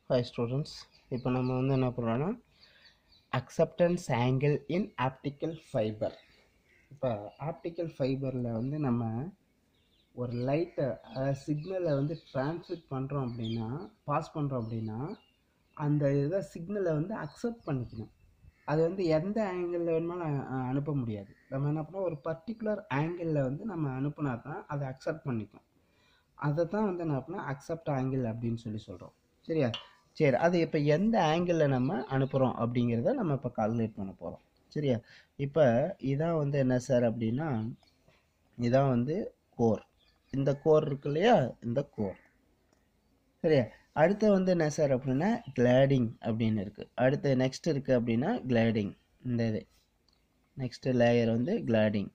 hi students இப்போ நம்ம வந்து என்ன பண்ணுறோன்னா acceptance angle in optical fibre இப்போ ஆப்டிக்கல் ஃபைபரில் வந்து நம்ம ஒரு லைட்டை சிக்னலை வந்து டிரான்ஸ்மிட் பண்ணுறோம் அப்படின்னா பாஸ் பண்ணுறோம் அப்படின்னா அந்த இதை சிக்னலை வந்து அக்செப்ட் பண்ணிக்கணும் அது வந்து எந்த ஆங்கிளில் வேணுமாலும் அ- அ- அனுப்ப முடியாது நம்ம என்ன பண்ணோம் ஒரு பர்டிகுலர் ஆங்கிளில் வந்து நம்ம அனுப்புனா தான் அதை அக்செப்ட் பண்ணிக்கும் அதை தான் வந்து என்ன பண்ணால் அக்செப்ட் ஆங்கிள் அப்படின்னு சொல்லி சொல்கிறோம் சரியா சரி அது இப்போ எந்த ஆங்கிளில் நம்ம அனுப்புகிறோம் அப்படிங்கிறத நம்ம இப்போ கால்குலேட் பண்ண போகிறோம் சரியா இப்போ இதான் வந்து என்ன சார் அப்படின்னா இதான் வந்து கோர் இந்த கோர் இருக்கு இல்லையா இந்த கோர் சரியா அடுத்து வந்து என்ன சார் அப்படின்னா கிளாடிங் அப்படின்னு இருக்குது அடுத்து நெக்ஸ்ட் இருக்குது அப்படின்னா கிளாடிங் இந்த இது நெக்ஸ்ட் லேயர் வந்து கிளாடிங்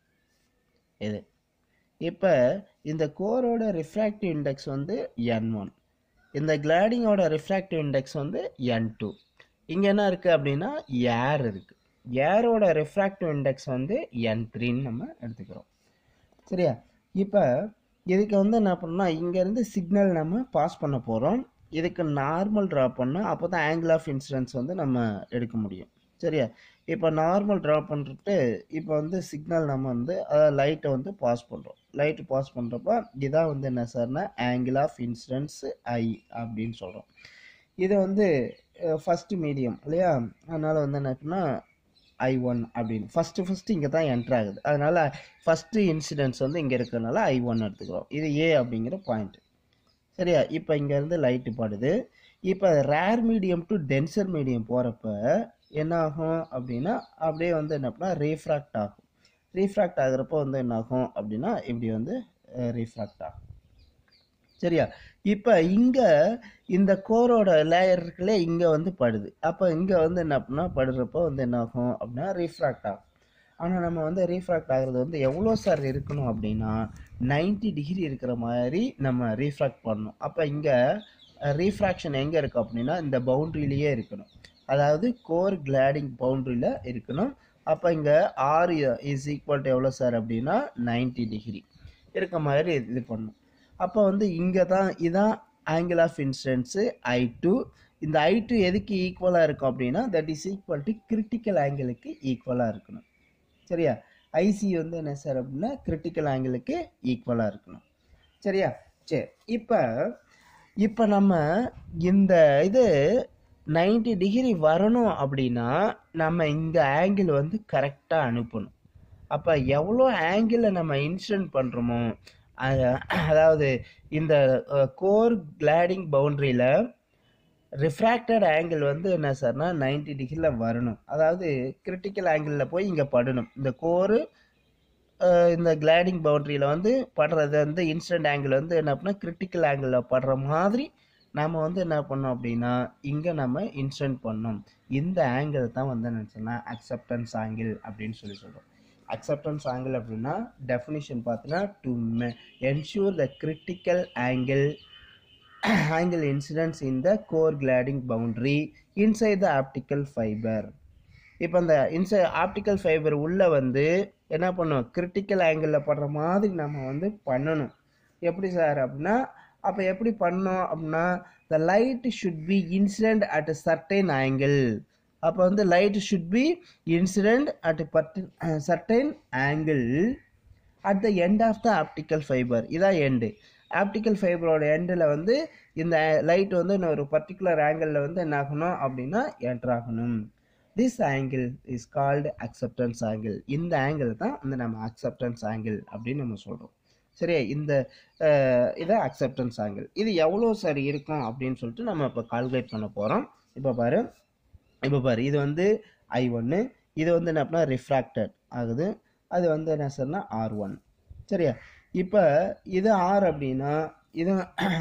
இது இப்போ இந்த கோரோட ரிஃப்ராக்டிவ் இண்டெக்ஸ் வந்து என் ஒன் இந்த கிளாடிங்கோட ரிஃப்ராக்டிவ் இண்டெக்ஸ் வந்து என் டூ இங்கே என்ன இருக்குது அப்படின்னா ஏர் இருக்குது ஏரோட ரிஃப்ராக்டிவ் இண்டெக்ஸ் வந்து என் த்ரீன்னு நம்ம எடுத்துக்கிறோம் சரியா இப்போ இதுக்கு வந்து என்ன பண்ணோம்னா இங்கேருந்து சிக்னல் நம்ம பாஸ் பண்ண போகிறோம் இதுக்கு நார்மல் ட்ரா பண்ணோம் அப்போ தான் ஆங்கிள் ஆஃப் இன்சிடென்ஸ் வந்து நம்ம எடுக்க முடியும் சரியா இப்போ நார்மல் ட்ரா பண்ணுறது இப்போ வந்து சிக்னல் நம்ம வந்து லைட்டை வந்து பாஸ் பண்ணுறோம் லைட்டு பாஸ் பண்ணுறப்ப இதான் வந்து என்ன சார்னா ஆங்கிள் ஆஃப் இன்சிடென்ஸ் ஐ அப்படின்னு சொல்கிறோம் இது வந்து ஃபஸ்ட்டு மீடியம் இல்லையா அதனால் வந்து என்ன ஆச்சுன்னா ஐ ஒன் அப்படின்னு ஃபஸ்ட்டு ஃபஸ்ட்டு இங்கே தான் என்ட்ரு ஆகுது அதனால் ஃபஸ்ட்டு இன்சிடென்ட்ஸ் வந்து இங்கே இருக்கிறதுனால ஐ ஒன் எடுத்துக்கிறோம் இது ஏ அப்படிங்கிற பாயிண்ட் சரியா இப்போ இங்கேருந்து லைட்டு படுது இப்போ rare medium to denser medium போகிறப்ப என்ன ஆகும் அப்படின்னா அப்படியே வந்து என்ன பண்ணால் ரீஃப்ராக்ட் ஆகும் ரீஃப்ராக்ட் ஆகுறப்போ வந்து என்ன ஆகும் அப்படின்னா இப்படி வந்து ரீஃப்ராக்ட் ஆகும் சரியா இப்போ இங்கே இந்த கோரோட லேயர் இருக்குல்ல இங்கே வந்து படுது அப்போ இங்கே வந்து என்ன பண்ணா படுறப்போ வந்து என்ன ஆகும் அப்படின்னா ரீஃப்ராக்ட் ஆகும் ஆனால் நம்ம வந்து ரீஃப்ராக்ட் ஆகுறது வந்து எவ்வளோ சார் இருக்கணும் அப்படின்னா 90 டிகிரி இருக்கிற மாதிரி நம்ம ரீஃப்ராக்ட் பண்ணணும் அப்போ இங்கே ரீஃப்ராக்ஷன் எங்கே இருக்குது அப்படின்னா இந்த பவுண்ட்ரிலேயே இருக்கணும் அதாவது கோர் கிளாடிங் பவுண்ட்ரியில் இருக்கணும் அப்போ இங்கே ஆர் இஸ் ஈக்குவல் டு எவ்வளோ சார் அப்படின்னா 90 டிகிரி இருக்க மாதிரி இது பண்ணும் அப்போ வந்து இங்கே தான் இதான் angle of incidence I two இந்த ஐ டூ எதுக்கு ஈக்குவலாக இருக்கும் அப்படின்னா that is equal to critical ஆங்கிளுக்கு ஈக்குவலாக இருக்கணும் சரியா ஐசி வந்து என்ன சார் அப்படின்னா கிரிட்டிக்கல் ஆங்கிளுக்கு ஈக்குவலாக இருக்கணும் சரியா சரி இப்போ இப்போ நம்ம இந்த இது 90 டிகிரி வரணும் அப்படின்னா நம்ம இந்த ஆங்கிள் வந்து கரெக்டாக அனுப்பணும் அப்போ எவ்வளோ ஆங்கிளில் நம்ம இன்சிடென்ட் பண்ணுறோமோ அதாவது இந்த கோர் கிளாடிங் பவுண்ட்ரியில் ரிஃப்ராக்டட் ஆங்கிள் வந்து என்ன சார்னா 90 டிகிரியில் வரணும் அதாவது கிரிட்டிக்கல் ஆங்கிளில் போய் இங்கே படணும் இந்த கோரு இந்த கிளாடிங் பவுண்ட்ரியில் வந்து படுறது வந்து இன்சிடென்ட் ஆங்கிள் வந்து என்ன பண்ணால் கிரிட்டிக்கல் ஆங்கிளில் படுற மாதிரி நம்ம வந்து என்ன பண்ணோம் அப்படின்னா இங்கே நம்ம இன்சிடென்ட் பண்ணோம் இந்த ஆங்கிள் தான் வந்து என்ன சொன்னால் அக்செப்டன்ஸ் ஆங்கிள் அப்படின்னு சொல்லி சொல்கிறோம் அக்செப்டன்ஸ் ஆங்கிள் அப்படின்னா டெஃபினிஷன் பார்த்தீங்கன்னா to ensure the critical angle angle incidence in the core gliding boundary inside the optical fiber இப்போ இந்த இன்சை ஆப்டிக்கல் ஃபைபர் உள்ளே வந்து என்ன பண்ணும் கிரிட்டிக்கல் ஆங்கிளில் படுற மாதிரி நம்ம வந்து பண்ணணும் எப்படி சார் அப்படின்னா அப்போ எப்படி பண்ணோம் அப்படின்னா the light should be incident at certain angle அப்போ வந்து light should be incident at certain angle at the end of the optical fibre இதான் எண்டு ஆப்டிக்கல் ஃபைபரோட எண்டில் வந்து இந்த லைட் வந்து இன்னும் ஒரு பர்டிகுலர் ஆங்கிளில் வந்து என்ன ஆகணும் அப்படின்னா என்டர் ஆகணும் this angle is called acceptance angle இந்த ஆங்கிள் தான் வந்து நம்ம அக்செப்டன்ஸ் ஆங்கிள் அப்படின்னு நம்ம சொல்கிறோம் சரியா இந்த அஹ், இதை அக்செப்டன்ஸ் ஆங்கிள் இது எவ்வளோ சரி இருக்கும் அப்படின்னு சொல்லிட்டு நம்ம இப்போ கால்குலேட் பண்ண போகிறோம் இப்போ பாரு இப்போ பாரு இது வந்து ஐ ஒன்று இது வந்து என்ன அப்படின்னா ரிஃப்ராக்டட் ஆகுது அது வந்து என்ன சார்னா ஆர் ஒன் சரியா இப்போ இது ஆர் அப்படின்னா இது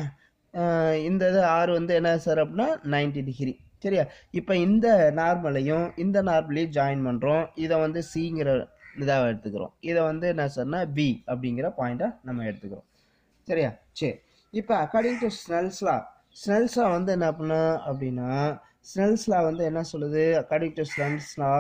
அஹ், இந்த இது ஆர் வந்து என்ன சார் அப்படின்னா 90 டிகிரி சரியா இப்போ இந்த நார்மலையும் இந்த நார்மலையும் ஜாயின் பண்ணுறோம் இதை வந்து சிங்கிற இதாக எடுத்துக்கிறோம் இதை வந்து என்ன சார்னா பி அப்படிங்கிற பாயிண்ட்டாக நம்ம எடுத்துக்கிறோம் சரியா சரி இப்போ அக்கார்டிங் டு ஸ்னெல்ஸ்லா ஸ்னெல்ஸ்லா வந்து என்ன பண்ண அப்படின்னா ஸ்னெல்ஸ்லா வந்து என்ன சொல்லுது அக்கார்டிங் டு ஸ்னெல்ஸ்லா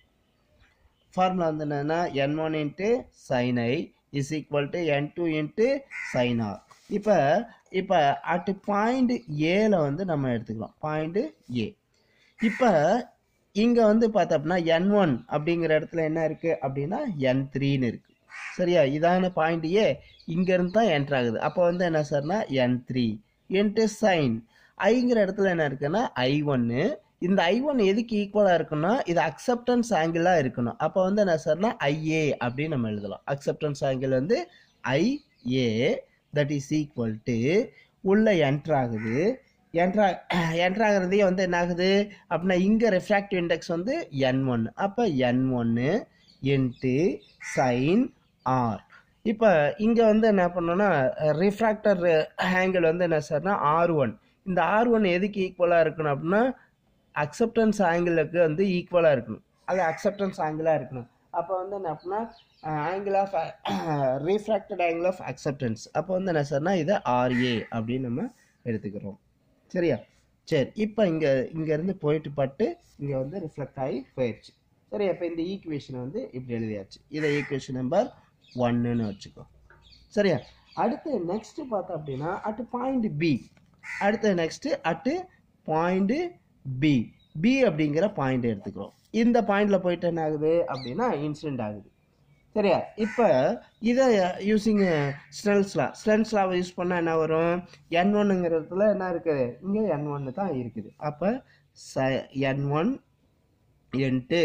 ஃபார்முலா வந்து என்னன்னா என் one into sine I is equal to N two into sine R இப்போ இப்போ அட் பாயிண்ட் ஏல வந்து நம்ம எடுத்துக்கலாம் பாயிண்ட் ஏ இப்போ இங்கே வந்து பார்த்தோம்னா என் ஒன் அப்படிங்கிற இடத்துல என்ன இருக்குது அப்படின்னா என் த்ரீன்னு இருக்குது சரியா இதான பாயிண்ட் ஏ இங்கேருந்து தான் என்ட்ரு ஆகுது அப்போ வந்து என்ன சார்னா என் த்ரீ இன்ட்டு சைன் ஐங்கிற இடத்துல என்ன இருக்குன்னா ஐ ஒன்று இந்த ஐ ஒன் எதுக்கு ஈக்குவலாக இருக்குன்னா இது அக்செப்டன்ஸ் ஆங்கிளாக இருக்கணும் அப்போ வந்து என்ன சார்னா ஐஏ அப்படின்னு நம்ம எழுதலாம் அக்செப்டன்ஸ் ஆங்கிள் வந்து IA that is equal to உள்ள என்ட்ரு ஆகுது என்ட்ரா என்ட்ரு ஆகிறதே வந்து என்ன ஆகுது அப்படின்னா இங்கே ரிஃப்ராக்டிவ் இண்டெக்ஸ் வந்து என் ஒன் அப்போ என் ஒன்று இன்ட்டு சைன் ஆர் இப்போ இங்கே வந்து என்ன பண்ணோன்னா ரிஃப்ராக்டர் ஆங்கிள் வந்து என்ன சார்னா ஆர் ஒன் இந்த ஆர் ஒன் எதுக்கு ஈக்குவலாக இருக்கணும் அப்படின்னா அக்செப்டன்ஸ் ஆங்கிளுக்கு வந்து ஈக்குவலாக இருக்கணும் அது அக்செப்டன்ஸ் ஆங்கிளாக இருக்கணும் அப்போ வந்து என்ன அப்படின்னா angle of refracted angle of acceptance அப்போ வந்து என்ன சார்னா இதை ஆர்ஏ அப்படின்னு நம்ம எடுத்துக்கிறோம் சரியா சரி இப்போ இங்கே இங்கேருந்து போயிட்டு பட்டு இங்கே வந்து ரிஃப்ளெக்ட் ஆகி போயிடுச்சு சரி அப்போ இந்த ஈக்குவேஷனை வந்து இப்படி எழுதியாச்சு இதை ஈக்குவேஷன் நம்பர் ஒன்னுன்னு வச்சுக்கோ சரியா அடுத்து நெக்ஸ்ட்டு பார்த்தோம் அப்படின்னா அட் பாயிண்ட் பி அடுத்து next at point P P அப்படிங்கிற பாயிண்ட் எடுத்துக்கிறோம் இந்த பாயிண்டில் போயிட்டு என்ன ஆகுது அப்படின்னா இன்சிடென்ட் ஆகுது சரியா இப்போ இதை யூஸிங் ஸ்னெல்ஸ்லா ஸ்னெல்ஸ்லாவை யூஸ் பண்ணால் என்ன வரும் என் ஒன்னுங்கிற இடத்துல என்ன இருக்குது இங்கே என் ஒன்று தான் இருக்குது அப்போ ச என் ஒன் இன்ட்டு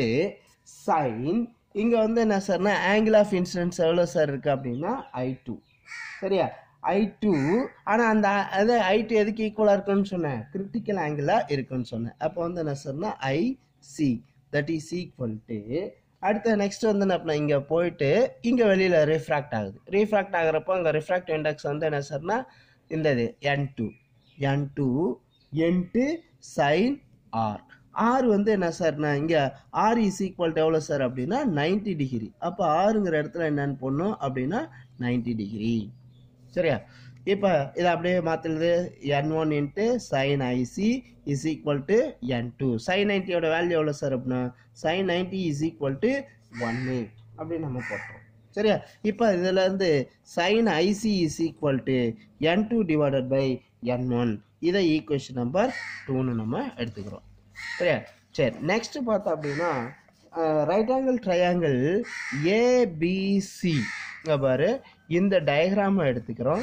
சைன் இங்கே வந்து என்ன சார்னா ஆங்கிள் ஆஃப் இன்சிடென்ஸ் எவ்வளோ சார் இருக்குது அப்படின்னா ஐ டூ சரியா ஐ டூ ஆனால் அந்த அது ஐ டூ எதுக்கு ஈக்குவலாக இருக்குன்னு சொன்னேன் கிரிட்டிக்கல் ஆங்கிளாக இருக்குன்னு சொன்னேன் அப்போ வந்து என்ன சார்னா I C that is equal to அடுத்து நெக்ஸ்ட் வந்து என்ன பண்ண இங்கே போயிட்டு இங்கே வெளியில் ரிஃப்ராக்ட் ஆகுது ரீஃப்ராக்ட் ஆகிறப்போ அங்கே ரிஃப்ராக்ட் இண்டெக்ஸ் வந்து என்ன சார்னா இந்த இது என் டூ என் two into sine R R வந்து என்ன சார்னா இங்கே ஆர் இஸ் ஈக்குவல் டு எவ்வளோ சார் அப்படின்னா நைன்டி டிகிரி அப்போ ஆறுங்கிற இடத்துல என்னென்னு போடணும் அப்படின்னா நைன்டி டிகிரி சரியா இப்போ இதை அப்படியே மாற்றுறது n one into sine IC is equal to N two sine நைன்ட்டியோட வேல்யூ எவ்வளோ சார் அப்படின்னா sine ninety is equal to ஒன்று அப்படின்னு நம்ம போட்டோம் சரியா இப்போ இதுலேருந்து sine IC is equal to N two divided by N one இதை ஈக்குவேஷன் நம்பர் டூன்னு நம்ம எடுத்துக்கிறோம் சரியா சரி நெக்ஸ்ட் பார்த்தோம் அப்படின்னா ரைட் ஆங்கிள் ட்ரையாங்கிள் ஏபிசி இங்கே பாரு இந்த டயக்ராமை எடுத்துக்கிறோம்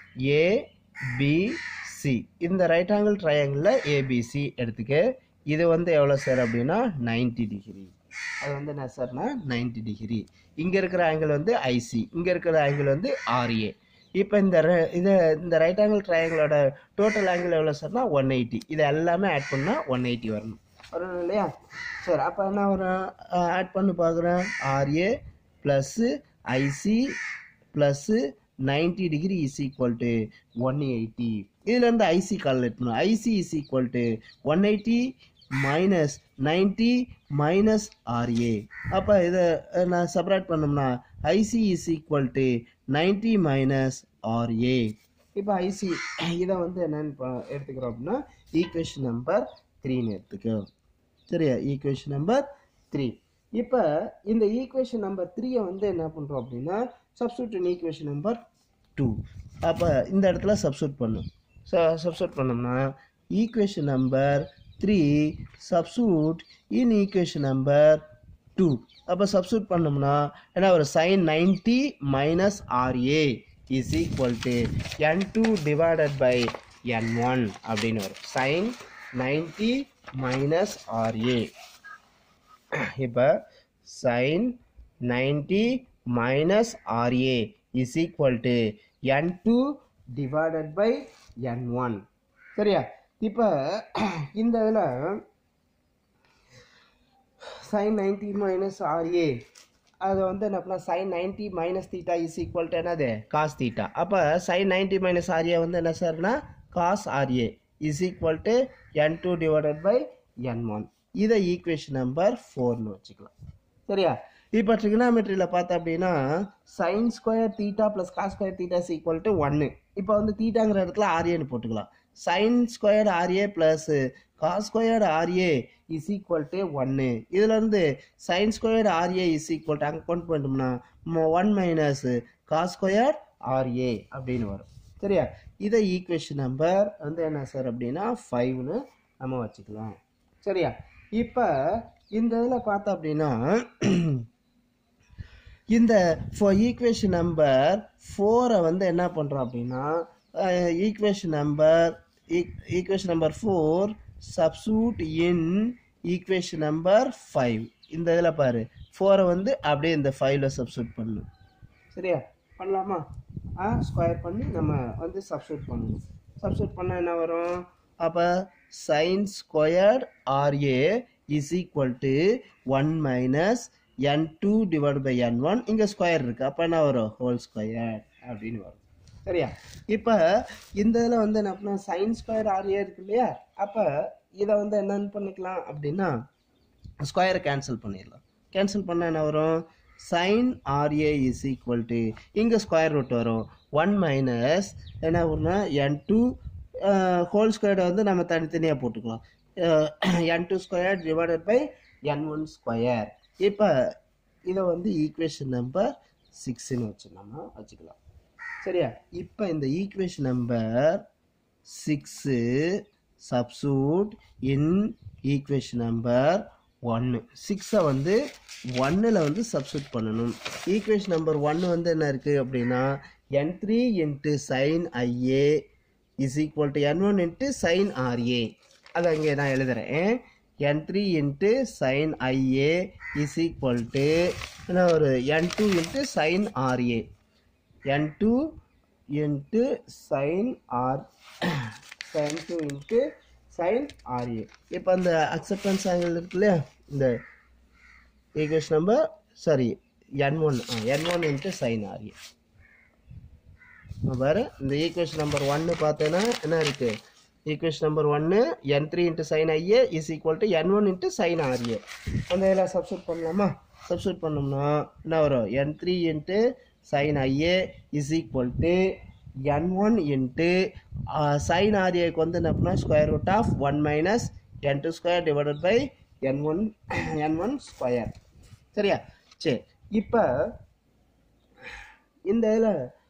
ஏபிசி இந்த ரைட் ஆங்கிள் ட்ரையாங்கிளில் ஏபிசி எடுத்துக்க இது வந்து எவ்வளோ சார் அப்படின்னா நைன்டி டிகிரி அது வந்து என்ன சார்னா நைன்டி டிகிரி இங்கே இருக்கிற ஆங்கிள் வந்து ஐசி இங்கே இருக்கிற ஆங்கிள் வந்து ஆர்ஏ இப்போ இந்த re- இதை இந்த ரைட் ஆங்கிள் ட்ரையாங்கிளோட டோட்டல் ஆங்கிள் எவ்வளோ சார்னா ஒன் எயிட்டி இதை எல்லாமே ஆட் பண்ணால் ஒன் எயிட்டி வரணும் வரணும் இல்லையா சரி அப்போ என்ன வரும் ஆட் பண்ணி பார்க்குறேன் RA plus IC plus ninety degree is equal to one eighty இதுலேருந்து ஐசி கால்குலேட் பண்ணணும் IC is equal to one eighty minus ninety minus RA அப்போ இதை அஹ், நான் செப்பரேட் பண்ணோம்னா IC is equal to ninety minus RA இப்போ IC இதை வந்து என்னன்னு பா- எடுத்துக்கிறோம் அப்படின்னா ஈக்குவேஷன் நம்பர் த்ரீன்னு எடுத்துக்கோ சரியா ஈக்குவேஷன் நம்பர் த்ரீ இப்போ இந்த ஈக்குவேஷன் நம்பர் த்ரீயை வந்து என்ன பண்ணுறோம் அப்படின்னா substitute in equation number two அப்போ இந்த இடத்துல சப்ஸ்டியூட் பண்ணும் ஸோ சப்ஸ்டியூட் பண்ணோம்னா equation number three substitute in equation number two அப்போ சப்ஸ்டியூட் பண்ணோம்னா என்ன ஒரு sine ninety minus RA is equal to N two divided by N one அப்படின்னு வரும் சைன் நைன்டி மைனஸ் ஆர்ஏ இப்போ sine ninety minus RA is equal to N two divided by N one சரியா இப்போ இந்த இதில் சைன் நைன்டி மைனஸ் ஆர்ஏ அது வந்து என்ன பண்ணால் sine ninety minus theta is equal to என்னது காஸ் தீட்டா அப்போ சைன் நைன்டி மைனஸ் ஆர்ஏ வந்து என்ன சார்னா cos RA is equal to N two divided by N one இதை ஈக்குவேஷன் நம்பர் ஃபோர்னு வச்சுக்கலாம் சரியா இப்போ ட்ரிகனாமெட்ரியில் பார்த்தோம் அப்படின்னா sine square theta plus cos square theta is equal to ஒன்று இப்போ வந்து தீட்டாங்கிற இடத்துல ஆர்ஏன்னு போட்டுக்கலாம் sine square RA plus cos square RA is equal to ஒன்று இதுலேருந்து sine square RA is equal to அங்கே கொண்டு போயிட்டோம்னா one minus cos square RA அப்படின்னு வரும் சரியா இதை ஈக்குவேஷன் நம்பர் வந்து என்ன சார் அப்படின்னா ஃபைவ்னு நம்ம வச்சுக்கலாம் சரியா இப்போ இந்த இதில் பார்த்தோம் அப்படின்னா இந்த ஃபார் ஈக்குவேஷன் நம்பர் ஃபோரை வந்து என்ன பண்ணுறோம் அப்படின்னா equation number equation number four substitute in equation number five இந்த இதில் பாரு ஃபோரை வந்து அப்படியே இந்த ஃபைவ்ல சப்ஸ்டியூட் பண்ணணும் சரியா பண்ணலாமா ஆ ஸ்கொயர் பண்ணி நம்ம வந்து சப்ஸ்டியூட் பண்ணணும் சப்ஸ்டியூட் பண்ணால் என்ன வரும் அப்போ sine square RA is equal to one minus N two divide by N one இங்கே ஸ்கொயர் இருக்குது அப்போ என்ன வரும் ஹோல் ஸ்கொயர் அப்படின்னு வரும் சரியா இப்போ இந்த இதில் வந்து என்ன பண்ணா சைன் ஸ்கொயர் ஆர்ஏ இருக்கு இல்லையா அப்போ இதை வந்து என்னென்னு பண்ணிக்கலாம் அப்படின்னா ஸ்கொயரை கேன்சல் பண்ணிடலாம் கேன்சல் பண்ணால் என்ன வரும் sine RA is equal to இங்கே ஸ்கொயர் ரூட் வரும் ஒன் மைனஸ் என்ன வரும்னா என் டூ ஹோல் ஸ்கொயரை வந்து நம்ம தனித்தனியாக போட்டுக்கலாம் என் two square divided by N one square இப்போ இதை வந்து ஈக்குவேஷன் நம்பர் சிக்ஸ்ன்னு வச்சு நம்ம வச்சுக்கலாம் சரியா இப்போ இந்த equation number six substitute in equation number ஒன்று சிக்ஸை வந்து ஒன்னில் வந்து சப்ஸ்டியூட் பண்ணணும் ஈக்குவேஷன் நம்பர் ஒன்று வந்து என்ன இருக்குது அப்படின்னா என் three into sine IA is equal to N one into sine RA அதை இங்கே நான் எழுதுகிறேன் என் three into sine IA is equal to என்ன ஒரு என் டூ இன்ட்டு சைன் ஆர்ஏ என் two into sine R sine two into sine RA இப்போ அந்த acceptance angle இருக்கு இல்லையா இந்த ஈக்குவேஷன் நம்பர் சாரி என் ஒன் என் ஒன் இன்ட்டு சைன் ஆர்ஏ பாரு இந்த ஈக்குவேஷன் நம்பர் ஒன்று பார்த்தேன்னா என்ன இருக்கு ஈக்குவேஷன் நம்பர் ஒன்று என் three into sine IA is equal to N one into sine RA அந்த இதில் சப்ஸ்டியூட் பண்ணலாமா சப்ஸ்டியூட் பண்ணோம்னா என்ன வரும் என் three into sine IA is equal to N one into sine ஆர்ஏக்கு வந்து என்ன பண்ணால் square root of one minus N two square divided by N one N one square சரியா சரி இப்போ இந்த இதில்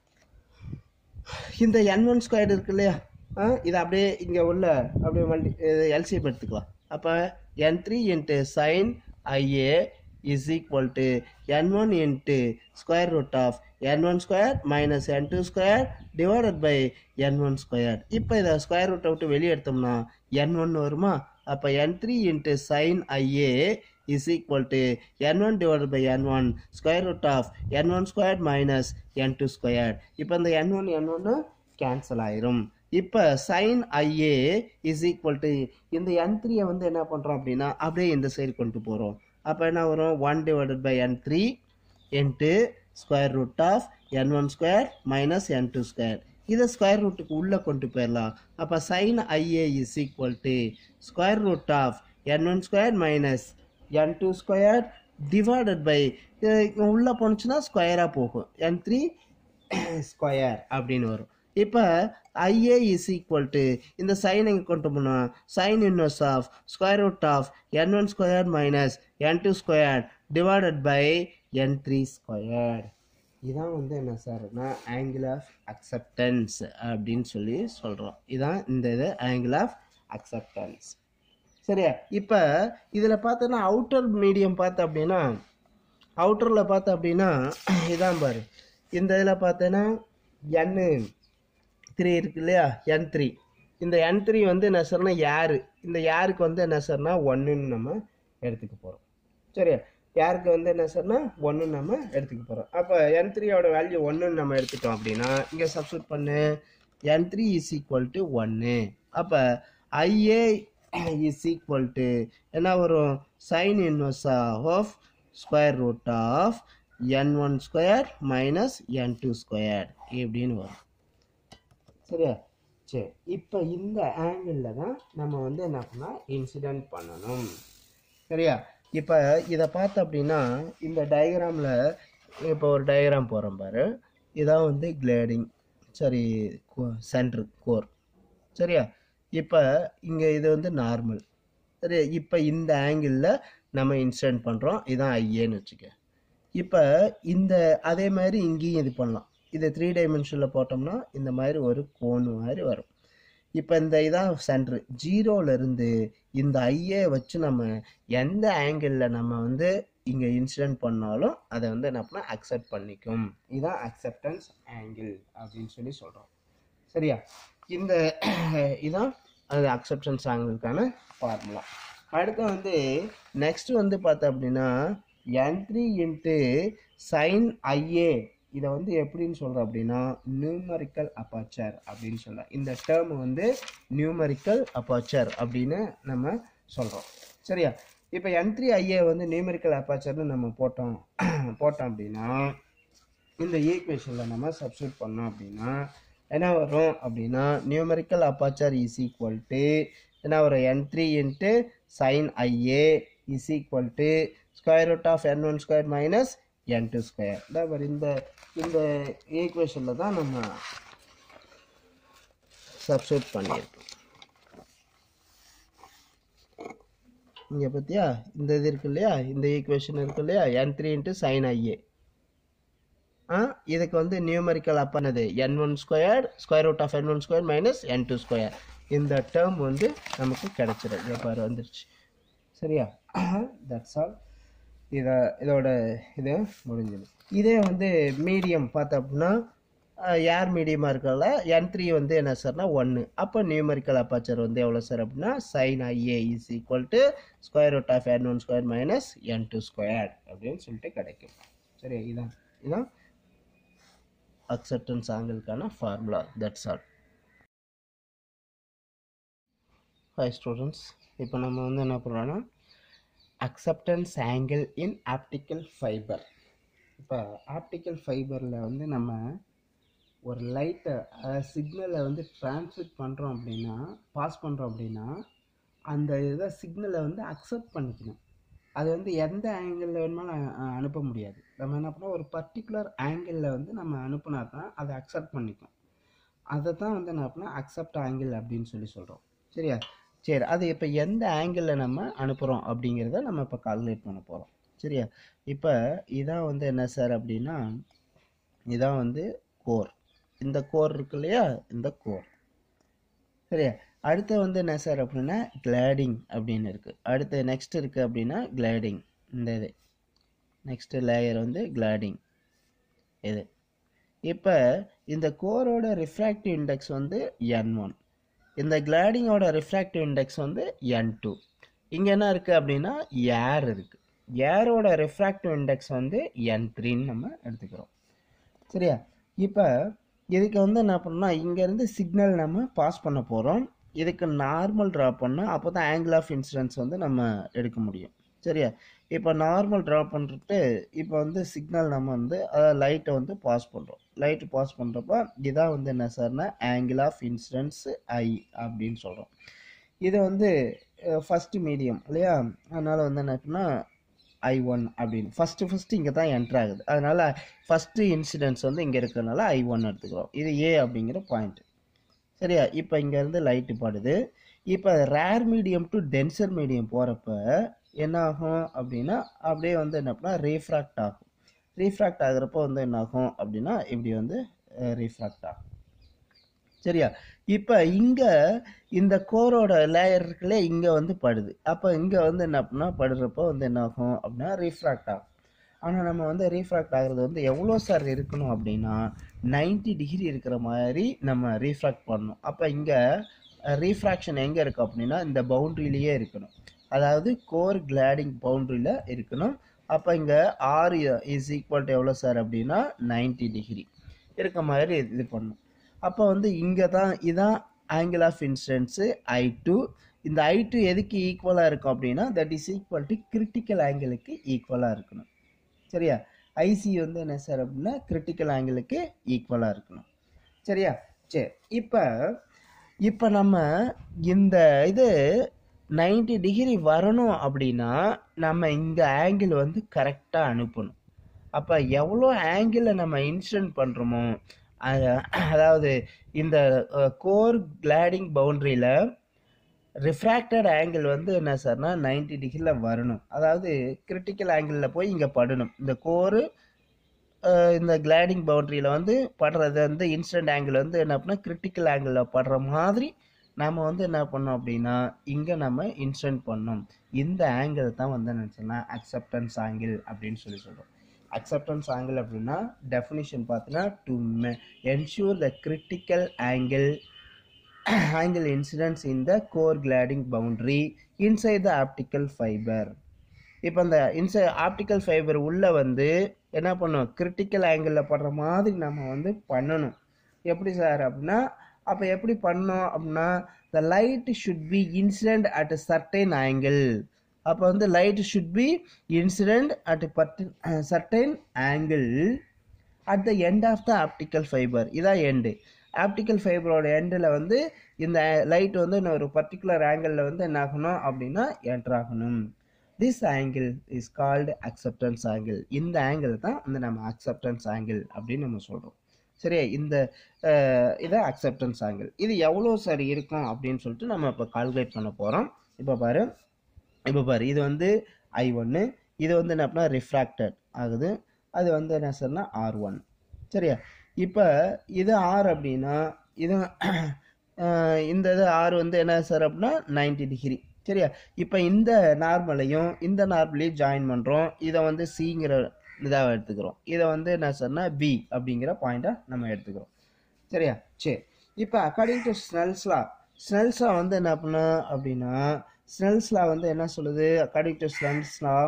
இந்த என் ஒன் ஸ்கொயர் இருக்கு இல்லையா ஆ இதை அப்படியே இங்கே உள்ள அப்படியே மல்டி எல்சிஎம் எடுத்துக்கலாம் அப்போ என் three into sine IA is equal to N one into square root of N one square minus N two square divided by N one square இப்போ இதை ஸ்கொயர் ரூட்டை விட்டு வெளியே எடுத்தோம்னா என் ஒன் வருமா அப்போ என் three into sine IA is equal to N one divided by N one square root of N one square minus N two square இப்போ இந்த என் ஒன் என் ஒன்று கேன்சல் ஆயிரும் இப்போ sine IA is equal to இந்த n த்ரீயை வந்து என்ன பண்ணுறோம் அப்படின்னா அப்படியே இந்த சைடு கொண்டு போகிறோம் அப்போ என்ன வரும் one divided by N three into square root of N one square minus N two square இதை ஸ்கொயர் ரூட்டுக்கு உள்ளே கொண்டு போயிடலாம் அப்போ sine IA is equal to square root of N one square minus N two square divided by உள்ளே போணுச்சுன்னா ஸ்கொயராக போகும் என் த்ரீ ஸ்கொயர் அப்படின்னு வரும் இப்போ ஐஏ இஸ் ஈக்குவல் டு இந்த சைன் இங்கே கொண்டு போனோம் sine inverse of square root of N one square minus N two square divided by N three square இதான் வந்து என்ன சார்னா ஆங்கிள் ஆஃப் அக்செப்டன்ஸ் அப்படின்னு சொல்லி சொல்கிறோம் இதான் இந்த இது ஆங்கிள் ஆஃப் அக்செப்டன்ஸ் சரியா இப்போ இதில் பார்த்தோன்னா அவுட்டர் மீடியம் பார்த்தோம் அப்படின்னா அவுட்டரில் பார்த்தோம் அப்படின்னா இதான் பாரு இந்த இதில் பார்த்தோன்னா என்னு த்ரீ இருக்கு இல்லையா என் த்ரீ இந்த என் த்ரீ வந்து என்ன சார்னா யாரு இந்த யாருக்கு வந்து என்ன சார்னா ஒன்றுன்னு நம்ம எடுத்துக்க போகிறோம் சரியா யாருக்கு வந்து என்ன சார்னா ஒன்று நம்ம எடுத்துக்க போகிறோம் அப்போ என் த்ரீயோட வேல்யூ ஒன்றுன்னு நம்ம எடுத்துட்டோம் அப்படின்னா இங்கே சப்ஸ்டியூட் பண்ணு என் த்ரீ இஸ் ஈக்குவல் டு ஒன்று அப்போ ஐஏ இஸ் ஈக்குவல் டு என்ன வரும் sine inverse of square root of N one square minus N two square இப்படின்னு வரும் சரியா சரி இப்போ இந்த ஆங்கிளில் தான் நம்ம வந்து என்ன பண்ணால் இன்சிடென்ட் பண்ணணும் சரியா இப்போ இதை பார்த்தோம் அப்படின்னா இந்த டயக்ராமில் இப்போ ஒரு டயக்ராம் போகிறோம் பாரு இதான் வந்து கிளேடிங் சரி சென்ட்ரு கோர் சரியா இப்போ இங்கே இது வந்து நார்மல் சரி இப்போ இந்த ஆங்கிளில் நம்ம இன்சிடென்ட் பண்ணுறோம் இதான் ஐஏன்னு வச்சுக்க இப்போ இந்த அதே மாதிரி இங்கேயும் இது பண்ணலாம் இதை த்ரீ டைமென்ஷனில் போட்டோம்னா இந்த மாதிரி ஒரு கோன் மாதிரி வரும் இப்போ இந்த இதான் சென்ட்ரு ஜீரோலேருந்து இந்த ஐஏ வச்சு நம்ம எந்த ஆங்கிளில் நம்ம வந்து இங்கே இன்சிடென்ட் பண்ணாலும் அதை வந்து என்ன பண்ணால் அக்செப்ட் பண்ணிக்கும் இதுதான் அக்செப்டன்ஸ் ஆங்கிள் அப்படின்னு சொல்லி சொல்கிறோம் சரியா இந்த இதான் அது அக்செப்டன்ஸ் ஆங்கிளுக்கான ஃபார்முலா அடுத்து வந்து நெக்ஸ்ட் வந்து பார்த்தோம் அப்படின்னா என் த்ரீ இன்ட்டு சைன் ஐஏ இதை வந்து எப்படின்னு சொல்கிறோம் அப்படின்னா நியூமரிக்கல் அப்பாச்சர் அப்படின்னு சொல்லலாம் இந்த டேர்ம் வந்து நியூமரிக்கல் அப்பாச்சர் அப்படின்னு நம்ம சொல்கிறோம் சரியா இப்போ என் த்ரீ ஐஏ வந்து நியூமரிக்கல் அப்பாச்சர்னு நம்ம போட்டோம் போட்டோம் அப்படின்னா இந்த ஈக்குவேஷனில் நம்ம சப்ஸ்டியூட் பண்ணோம் அப்படின்னா என்ன வரும் அப்படின்னா numerical aperture is equal to என்ன வரும் என் three into sine IA is equal to square root of N one square minus N two square இந்த இந்த ஈக்குவேஷனில் தான் நம்ம சப்ஸ்டியூட் பண்ணியிருக்கோம் இங்கே பார்த்தியா இந்த இது இருக்கு இல்லையா இந்த ஈக்குவேஷன் இருக்கு இல்லையா என் த்ரீ இன்ட்டு சைன் ஐஏ ஆ இதுக்கு வந்து நியூமரிக்கல் அப்பனது என் one square square root of N one square minus N two square இந்த டேர்ம் வந்து நமக்கு கிடைச்சிடும் இதை பாரு வந்துருச்சு சரியா தட்ஸ் ஆல் இதை இதோட இது முடிஞ்சது இதே வந்து மீடியம் பார்த்தோம் அப்படின்னா ஏர் மீடியமாக இருக்கல என் த்ரீ வந்து என்ன சார்னா ஒன்று அப்போ நியூமரிக்கல் அப்பாச்சர் வந்து எவ்வளோ சார் அப்படின்னா sine IA is equal to square root of N one square minus N two square அப்படின்னு சொல்லிட்டு கிடைக்கும் சரி இதான் இதான் அக்செப்டன்ஸ் ஆங்கிளுக்கான formula that's all hi students இப்போ நம்ம வந்து என்ன பண்ணுறோன்னா acceptance angle in optical fibre இப்போ ஆப்டிக்கல் ஃபைபரில் வந்து நம்ம ஒரு லைட்டை சிக்னலை வந்து டிரான்ஸ்மிட் பண்ணுறோம் அப்படின்னா பாஸ் பண்ணுறோம் அப்படின்னா அந்த இதை சிக்னலை வந்து அக்செப்ட் பண்ணிக்கணும் அது வந்து எந்த ஆங்கிளில் வேணுமாலும் அ- அனுப்ப முடியாது நம்ம என்ன பண்ணோம் ஒரு பர்டிகுலர் ஆங்கிளில் வந்து நம்ம அனுப்புனா தான் அதை அக்செப்ட் பண்ணிக்கும் அதை தான் வந்து என்ன பண்ணால் அக்செப்ட் ஆங்கிள் அப்படின்னு சொல்லி சொல்கிறோம் சரியா சரி அது இப்போ எந்த ஆங்கிளில் நம்ம அனுப்புகிறோம் அப்படிங்கிறத நம்ம இப்போ கால்குலேட் பண்ண போகிறோம் சரியா இப்போ இதான் வந்து என்ன சார் அப்படின்னா இதான் வந்து கோர் இந்த கோர் இருக்கு இல்லையா இந்த கோர் சரியா அடுத்து வந்து என்ன சார் அப்படின்னா கிளாடிங் அப்படின்னு இருக்குது அடுத்து நெக்ஸ்ட் இருக்குது அப்படின்னா கிளாடிங் இந்த இது நெக்ஸ்ட் லேயர் வந்து கிளாடிங் இது இப்போ இந்த கோரோட ரிஃப்ராக்டிவ் இண்டெக்ஸ் வந்து என் ஒன் இந்த கிளாடிங்கோட ரிஃப்ராக்டிவ் இண்டெக்ஸ் வந்து என் டூ இங்கே என்ன இருக்குது அப்படின்னா ஏர் இருக்குது ஏரோட ரிஃப்ராக்டிவ் இண்டெக்ஸ் வந்து என் த்ரீன்னு நம்ம எடுத்துக்கிறோம் சரியா இப்போ இதுக்கு வந்து என்ன பண்ணோம்னா இங்கேருந்து சிக்னல் நம்ம பாஸ் பண்ண போகிறோம் இதுக்கு நார்மல் ட்ரா பண்ணால் அப்போ தான் ஆங்கிள் ஆஃப் இன்சிடென்ஸ் வந்து நம்ம எடுக்க முடியும் சரியா இப்போ நார்மல் ட்ரா பண்ணிட்டு இப்போ வந்து சிக்னல் நம்ம வந்து லைட்டை வந்து பாஸ் பண்ணுறோம் லைட்டு பாஸ் பண்ணுறப்ப இதான் வந்து என்ன சார்னா ஆங்கிள் ஆஃப் இன்சிடென்ஸ் ஐ அப்படின்னு சொல்கிறோம் இது வந்து ஃபஸ்ட்டு மீடியம் இல்லையா அதனால் வந்து என்ன இருக்குன்னா ஐ ஒன் அப்படின்னு ஃபஸ்ட்டு ஃபஸ்ட்டு இங்கே தான் என்ட்ரு ஆகுது அதனால் ஃபஸ்ட்டு இன்சிடென்ட்ஸ் வந்து இங்கே இருக்கிறதுனால ஐ ஒன் எடுத்துக்கிறோம் இது ஏ அப்படிங்கிற பாயிண்ட் சரியா இப்போ இங்கேருந்து லைட்டு படுது இப்போ rare medium to denser medium போகிறப்ப என்ன ஆகும் அப்படின்னா அப்படியே வந்து என்ன பண்ணால் ரீஃப்ராக்ட் ஆகும் ரீஃப்ராக்ட் ஆகுறப்போ வந்து என்ன ஆகும் அப்படின்னா இப்படி வந்து ரீஃப்ராக்ட் ஆகும் சரியா இப்போ இங்கே இந்த கோரோட லேயர் இருக்குல்ல இங்கே வந்து படுது அப்போ இங்கே வந்து என்ன பண்ணா படுறப்போ வந்து என்ன ஆகும் அப்படின்னா ரீஃப்ராக்ட் ஆகும் ஆனால் நம்ம வந்து ரீஃப்ராக்ட் ஆகுறது வந்து எவ்வளோ சார் இருக்கணும் அப்படின்னா 90 டிகிரி இருக்கிற மாதிரி நம்ம ரீஃப்ராக்ட் பண்ணணும் அப்போ இங்கே ரீஃப்ராக்ஷன் எங்கே இருக்குது அப்படின்னா இந்த பவுண்ட்ரிலேயே இருக்கணும் அதாவது கோர் கிளாடிங் பவுண்ட்ரியில் இருக்கணும் அப்போ இங்கே ஆர் இஸ் ஈக்குவல் டு எவ்வளோ சார் அப்படின்னா 90 டிகிரி இருக்க மாதிரி இது பண்ணணும் அப்போ வந்து இங்கே தான் இதான் angle of incidence I two இந்த ஐ டூ எதுக்கு ஈக்குவலாக இருக்கும் அப்படின்னா that is equal to critical ஆங்கிளுக்கு ஈக்குவலாக இருக்கணும் சரியா ஐசி வந்து என்ன சார் அப்படின்னா கிரிட்டிக்கல் ஆங்கிளுக்கு ஈக்குவலாக இருக்கணும் சரியா சரி இப்போ இப்போ நம்ம இந்த இது 90 டிகிரி வரணும் அப்படின்னா நம்ம இந்த ஆங்கிள் வந்து கரெக்டாக அனுப்பணும் அப்போ எவ்வளோ ஆங்கிளில் நம்ம இன்சிடென்ட் பண்ணுறோமோ அதாவது இந்த கோர் கிளாடிங் பவுண்ட்ரியில் ரிஃப்ராக்டட் ஆங்கிள் வந்து என்ன சார்னா 90 டிகிரியில் வரணும் அதாவது கிரிட்டிக்கல் ஆங்கிளில் போய் இங்கே படணும் இந்த கோரு அஹ், இந்த கிளைடிங் பவுண்டரியில் வந்து படுறது வந்து இன்சிடென்ட் ஆங்கிள் வந்து என்ன பண்ணால் கிரிட்டிக்கல் ஆங்கிளில் படுற மாதிரி நம்ம வந்து என்ன பண்ணோம் அப்படின்னா இங்கே நம்ம இன்சிடென்ட் பண்ணோம் இந்த ஆங்கிள் தான் வந்து என்ன சொன்னால் அக்செப்டன்ஸ் ஆங்கிள் அப்படின்னு சொல்லி சொல்கிறோம் அக்செப்டன்ஸ் ஆங்கிள் அப்படின்னா டெஃபினிஷன் பார்த்தீங்கன்னா to ensure the critical angle angle incidence in the core gliding boundary inside the optical fiber இப்போ அந்த இன்சை ஆப்டிக்கல் ஃபைபர் உள்ளே வந்து என்ன பண்ணும் கிரிட்டிக்கல் ஆங்கிளில் படுற மாதிரி நம்ம வந்து பண்ணணும் எப்படி சார் அப்படின்னா அப்போ எப்படி பண்ணோம் அப்படின்னா the light should be incident at a certain angle அப்போ வந்து light should be incident at certain angle at the end of the optical fibre இதான் எண்டு ஆப்டிக்கல் ஃபைபரோட எண்டில் வந்து இந்த லைட் வந்து இன்னும் ஒரு பர்டிகுலர் ஆங்கிளில் வந்து என்ன ஆகணும் அப்படின்னா என்டர் ஆகணும் this angle is called acceptance angle இந்த ஆங்கிள் தான் வந்து நம்ம அக்செப்டன்ஸ் ஆங்கிள் அப்படின்னு நம்ம சொல்கிறோம் சரியா இந்த அஹ், இதை அக்செப்டன்ஸ் ஆங்கிள் இது எவ்வளோ சரி இருக்கும் அப்படின்னு சொல்லிட்டு நம்ம இப்போ கால்குலேட் பண்ண போகிறோம் இப்போ பாரு இப்போ பாரு இது வந்து ஐ ஒன்று இது வந்து என்ன அப்படின்னா ரிஃப்ராக்டட் ஆகுது அது வந்து என்ன சொன்னா ஆர் ஒன் சரியா இப்போ இது ஆர் அப்படின்னா இது அஹ், இந்த இது ஆர் வந்து என்ன சார் அப்படின்னா 90 டிகிரி சரியா இப்போ இந்த நார்மலையும் இந்த நார்மலையும் ஜாயின் பண்ணுறோம் இதை வந்து சிங்கிற இதாக எடுத்துக்கிறோம் இதை வந்து என்ன சொன்னா பி அப்படிங்கிற பாயிண்ட்டாக நம்ம எடுத்துக்கிறோம் சரியா சரி இப்போ அக்கார்டிங் டு ஸ்னெல்ஸ்லா ஸ்னெல்ஸ்லா வந்து என்ன பண்ண அப்படின்னா ஸ்னெல்ஸ்லா வந்து என்ன சொல்லுது அக்கார்டிங் டு ஸ்னெல்ஸ்லா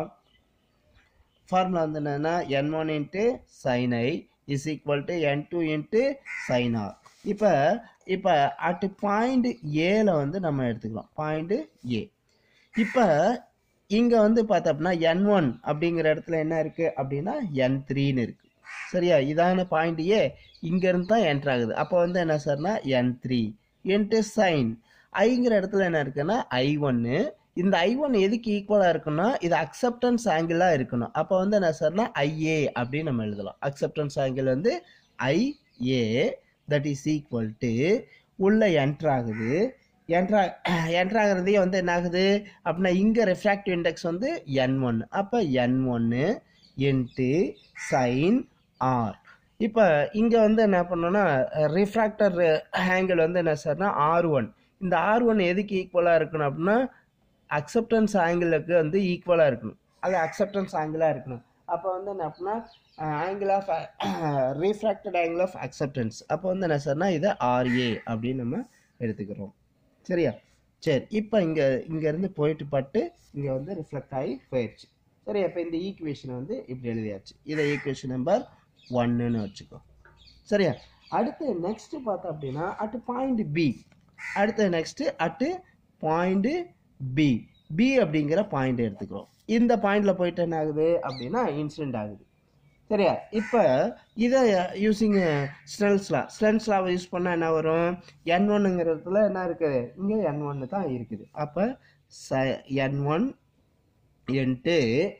ஃபார்முலா வந்து என்னன்னா என் one into sine I is equal to N two into sine R இப்போ இப்போ அட் பாயிண்ட் ஏல வந்து நம்ம எடுத்துக்கலாம் பாயிண்ட் ஏ இப்போ இங்கே வந்து பார்த்தோம்னா என் ஒன் அப்படிங்கிற இடத்துல என்ன இருக்குது அப்படின்னா என் த்ரீன்னு இருக்குது சரியா இதான பாயிண்ட் ஏ இங்கேருந்து தான் என்ட்ரு ஆகுது அப்போ வந்து என்ன சார்னா என் த்ரீ இன்ட்டு சைன் ஐங்கிற இடத்துல என்ன இருக்குன்னா ஐ ஒன்று இந்த ஐ ஒன் எதுக்கு ஈக்குவலாக இருக்குன்னா இது அக்செப்டன்ஸ் ஆங்கிளாக இருக்கணும் அப்போ வந்து என்ன சார்னா ஐஏ அப்படின்னு நம்ம எழுதலாம் அக்செப்டன்ஸ் ஆங்கிள் வந்து IA that is equal to உள்ள என்ட்ரு ஆகுது என்ட்ரா என்ட்ரு ஆகிறதே வந்து என்ன ஆகுது அப்படின்னா இங்கே ரெஃப்ராக்டிவ் இண்டெக்ஸ் வந்து என் ஒன் அப்போ என் ஒன்று இன்ட்டு சைன் ஆர் இப்போ இங்கே வந்து என்ன பண்ணோன்னா ரிஃப்ராக்டர் ஆங்கிள் வந்து என்ன சார்னா ஆர் ஒன் இந்த ஆர் ஒன் எதுக்கு ஈக்குவலாக இருக்கணும் அப்படின்னா அக்செப்டன்ஸ் ஆங்கிளுக்கு வந்து ஈக்குவலாக இருக்கணும் அது அக்செப்டன்ஸ் ஆங்கிளாக இருக்கணும் அப்போ வந்து என்ன அப்படின்னா angle of refracted angle of acceptance அப்போ வந்து என்ன சார்னா இதை ஆர்ஏ அப்படின்னு நம்ம எடுத்துக்கிறோம் சரியா சரி இப்போ இங்கே இங்கேருந்து போயிட்டு பட்டு இங்கே வந்து ரிஃப்ளெக்ட் ஆகி போயிடுச்சு சரி இப்போ இந்த ஈக்குவேஷனை வந்து இப்படி எழுதியாச்சு இதை ஈக்குவேஷன் நம்பர் ஒன்னுன்னு வச்சுக்கோ சரியா அடுத்து நெக்ஸ்ட் பார்த்தோம் அப்படின்னா அட் பாயிண்ட் பி அடுத்து next at point P P அப்படிங்கிற பாயிண்ட் எடுத்துக்கிறோம் இந்த பாயிண்ட்ல போயிட்டு என்ன ஆகுது அப்படின்னா இன்சிடென்ட் ஆகுது சரியா இப்போ இதை யூஸிங் ஸ்னெல்ஸ்லா ஸ்னெல்ஸ்லாவை யூஸ் பண்ணால் என்ன வரும் என் ஒன்னுங்கிறதுல என்ன இருக்குது இங்கே என் ஒன்று தான் இருக்குது அப்போ ச என் ஒன் இன்ட்டு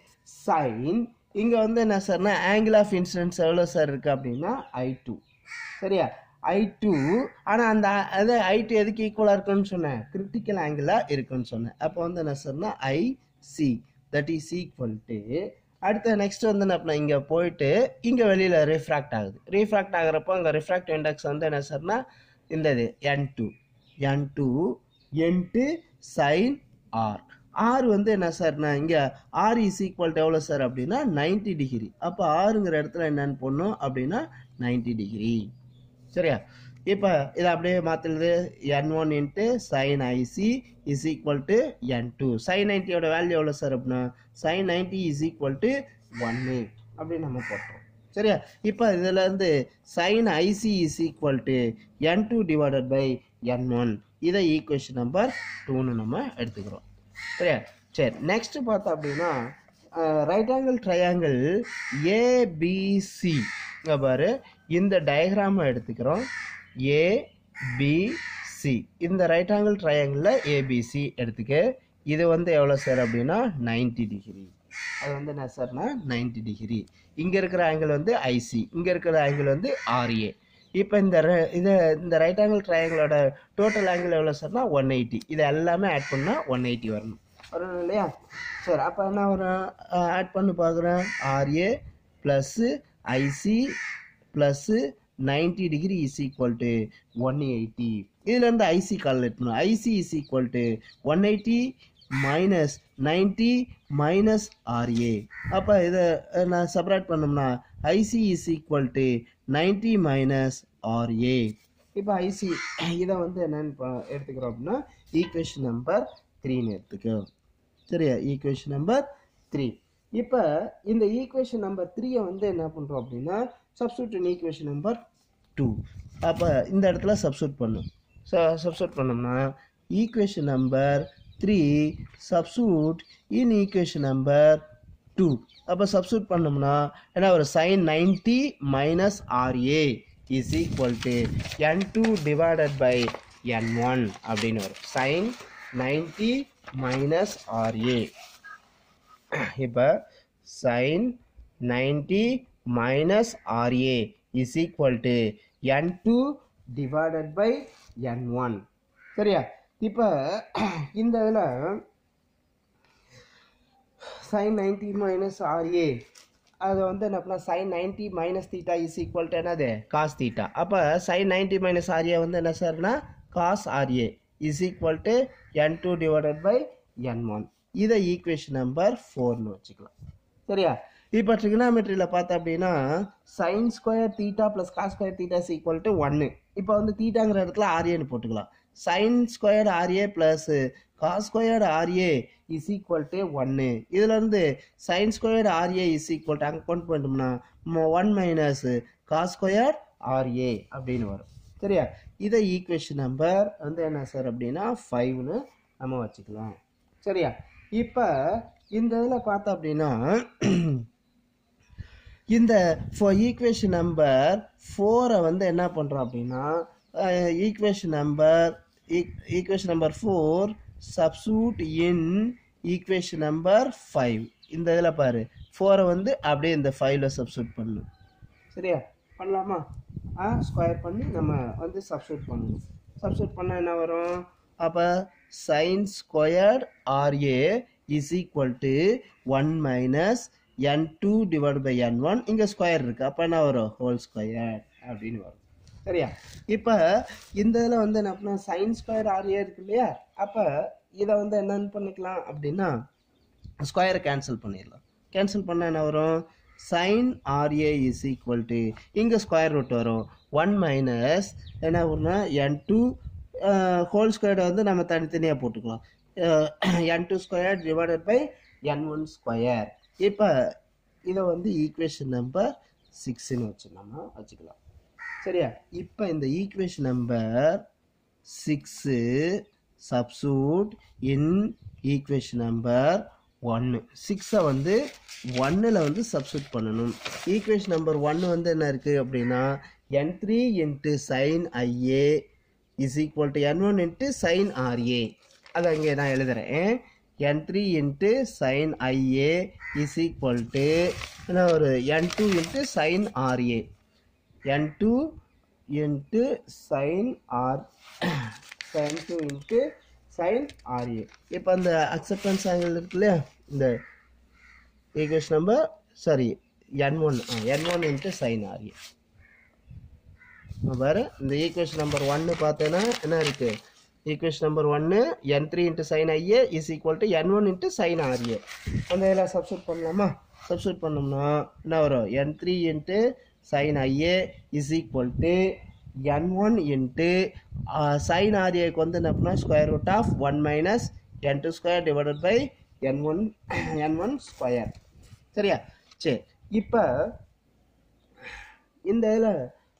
சைன் இங்கே வந்து என்ன சார்னா ஆங்கிள் ஆஃப் இன்சிடென்ஸ் எவ்வளோ சார் இருக்குது அப்படின்னா ஐ டூ சரியா ஐ டூ ஆனால் அந்த அது ஐ டூ எதுக்கு ஈக்குவலாக இருக்குன்னு சொன்னேன் கிரிட்டிக்கல் ஆங்கிளாக இருக்குன்னு சொன்னேன் அப்போ வந்து என்ன சார்னா I C that is equal to அடுத்து நெக்ஸ்ட் வந்து என்ன பண்ண இங்கே போயிட்டு இங்கே வெளியில் ரிஃப்ராக்ட் ஆகுது ரிஃப்ராக்ட் ஆகிறப்போ அங்கே ரிஃப்ராக்ட் இண்டெக்ஸ் வந்து என்ன சார்னா இந்த இது என் டூ என் two into sine R R வந்து என்ன சார்னா இங்கே ஆர் இஸ் ஈக்குவல் டு எவ்வளோ சார் அப்படின்னா நைன்டி டிகிரி அப்போ ஆறுங்கிற இடத்துல என்னன்னு போடணும் அப்படின்னா நைன்டி டிகிரி சரியா இப்போ இதை அப்படியே மாற்றுறது n one into sine IC is equal to N two sine நைன்ட்டியோட வேல்யூ எவ்வளோ சார் அப்படின்னா sine ninety is equal to ஒன்று அப்படின்னு நம்ம போட்டோம் சரியா இப்போ இதில் இருந்து sine IC is equal to N two divided by N one இதை ஈக்குவேஷன் நம்பர் டூன்னு நம்ம எடுத்துக்கிறோம் சரியா சரி நெக்ஸ்ட் பார்த்தோம் அப்படின்னா ரைட் ஆங்கிள் ட்ரையாங்கிள் ஏபிசி இங்கே பாரு இந்த டயக்ராமை எடுத்துக்கிறோம் ஏபிசி இந்த ரைட் ஆங்கிள் ட்ரையாங்கிளில் ஏபிசி எடுத்துக்க இது வந்து எவ்வளோ சார் அப்படின்னா 90 டிகிரி அது வந்து என்ன சார்னா 90 டிகிரி இங்கே இருக்கிற ஆங்கிள் வந்து ஐசி இங்கே இருக்கிற ஆங்கிள் வந்து ஆர்ஏ இப்போ இந்த re- இது இந்த ரைட் ஆங்கிள் ட்ரையாங்கிளோட டோட்டல் ஆங்கிள் எவ்வளோ சார்னா ஒன் எயிட்டி இது எல்லாமே ஆட் பண்ணால் ஒன் எயிட்டி வரணும் வரணும் இல்லையா சரி அப்போ என்ன வரும் ஆட் பண்ணி பார்க்குறேன் RA plus IC plus ninety degree is equal to one eighty இதுலேருந்து ஐசி கால்குலேட் பண்ணணும் IC is equal to one eighty minus ninety minus RA அப்போ இதை நான் செப்பரேட் பண்ணோம்னா IC is equal to ninety minus RA இப்போ IC இதை வந்து என்னென்னு ப- எடுத்துக்கிறோம் அப்படின்னா ஈக்குவேஷன் நம்பர் த்ரீன்னு எடுத்துக்கோ சரியா ஈக்குவேஷன் நம்பர் த்ரீ இப்போ இந்த ஈக்குவேஷன் நம்பர் த்ரீயை வந்து என்ன பண்ணுறோம் அப்படின்னா substitute in equation number two அப்போ இந்த இடத்துல சப்ஸ்டியூட் பண்ணும் ஸோ சப்ஸ்டியூட் பண்ணோம்னா equation number three substitute in equation number two அப்போ சப்ஸ்டியூட் பண்ணோம்னா என்ன ஒரு sine ninety minus RA is equal to N two divided by N one அப்படின்னு வரும் சைன் நைன்டி மைனஸ் ஆர்ஏ இப்போ sine ninety minus RA is equal to N two divided by N one சரியா இப்போ இந்த இதில் சைன் நைன்டி மைனஸ் ஆர்ஏ அது வந்து என்ன பண்ணலாம் sine ninety minus theta is equal to என்னது காஸ் தீட்டா அப்போ சைன் நைன்டி மைனஸ் ஆர்ஏ வந்து என்ன சார்னா cos RA is equal to N two divided by N one இதை ஈக்குவேஷன் நம்பர் ஃபோர்னு வச்சுக்கலாம் சரியா இப்போ ட்ரிகனாமெட்ரியில் பார்த்தா அப்படின்னா sine square theta plus cos square theta is equal to ஒன்று இப்போ வந்து தீட்டாங்கிற இடத்துல ஆர்ஏன்னு போட்டுக்கலாம் sine square RA plus cos squared R A is equal to ஒன்று இதுலேருந்து sine squared R A is equal to அங்கே கொண்டு போயிட்டோம்னா one minus cos square RA அப்படின்னு வரும் சரியா இதை ஈக்குவேஷன் நம்பர் வந்து என்ன சார் அப்படின்னா ஃபைவ்னு நம்ம வச்சுக்கலாம் சரியா இப்போ இந்த இதில் பார்த்தோம் அப்படின்னா இந்த ஃபார் ஈக்குவேஷன் நம்பர் ஃபோரை வந்து என்ன பண்ணுறோம் அப்படின்னா equation number equation number four substitute in equation number five இந்த இதில் பாரு ஃபோரை வந்து அப்படியே இந்த ஃபைவ்ல சப்ஸ்டியூட் பண்ணணும் சரியா பண்ணலாமா ஆ ஸ்கொயர் பண்ணி நம்ம வந்து சப்ஸ்டியூட் பண்ணணும் சப்ஸ்டியூட் பண்ணால் என்ன வரும் அப்போ sine square RA is equal to one minus N two divide by N one இங்கே ஸ்கொயர் இருக்குது அப்போ என்ன வரும் ஹோல் ஸ்கொயர் அப்படின்னு வரும் சரியா இப்போ இந்த இதில் வந்து என்ன பண்ணா சைன் ஸ்கொயர் ஆர்ஏ இருக்கு இல்லையா அப்போ இதை வந்து என்னென்னு பண்ணிக்கலாம் அப்படின்னா ஸ்கொயரை கேன்சல் பண்ணிடலாம் கேன்சல் பண்ணால் என்ன வரும் sine RA is equal to இங்கே ஸ்கொயர் ரூட் வரும் ஒன் மைனஸ் என்ன வரும்னா என் டூ ஹோல் ஸ்கொயரை வந்து நம்ம தனித்தனியாக போட்டுக்கலாம் என் two square divided by N one square இப்போ இதை வந்து ஈக்குவேஷன் நம்பர் சிக்ஸ்ன்னு வச்சு நம்ம வச்சுக்கலாம் சரியா இப்போ இந்த equation number six substitute in equation number ஒன்று சிக்ஸை வந்து ஒன்னில் வந்து சப்ஸ்டியூட் பண்ணணும் ஈக்குவேஷன் நம்பர் ஒன்று வந்து என்ன இருக்குது அப்படின்னா என் three into sine IA is equal to N one into sine RA அதை அங்கே நான் எழுதுகிறேன் என் three into sine IA is equal to என்ன ஒரு என் டூ இன்ட்டு சைன் ஆர்ஏ என் two into sine R sine two into sine RA இப்போ அந்த acceptance angle இருக்கு இல்லையா இந்த ஈக்குவேஷன் நம்பர் சாரி என் ஒன் என் ஒன் இன்ட்டு சைன் ஆர்ஏ பாரு இந்த ஈக்குவேஷன் நம்பர் ஒன்று பார்த்தேன்னா என்ன இருக்குது ஈக்குவேஷன் நம்பர் ஒன்று என் three into sine IA is equal to N one into sine RA அந்த இதில் சப்ஸ்டியூட் பண்ணலாமா சப்ஸ்டியூட் பண்ணோம்னா என்ன வரும் என் three into sine IA is equal to N one into sine ஆர்ஏக்கு வந்து என்ன பண்ணால் square root of one minus N two square divided by N one N one square சரியா சரி இப்போ இந்த இதில்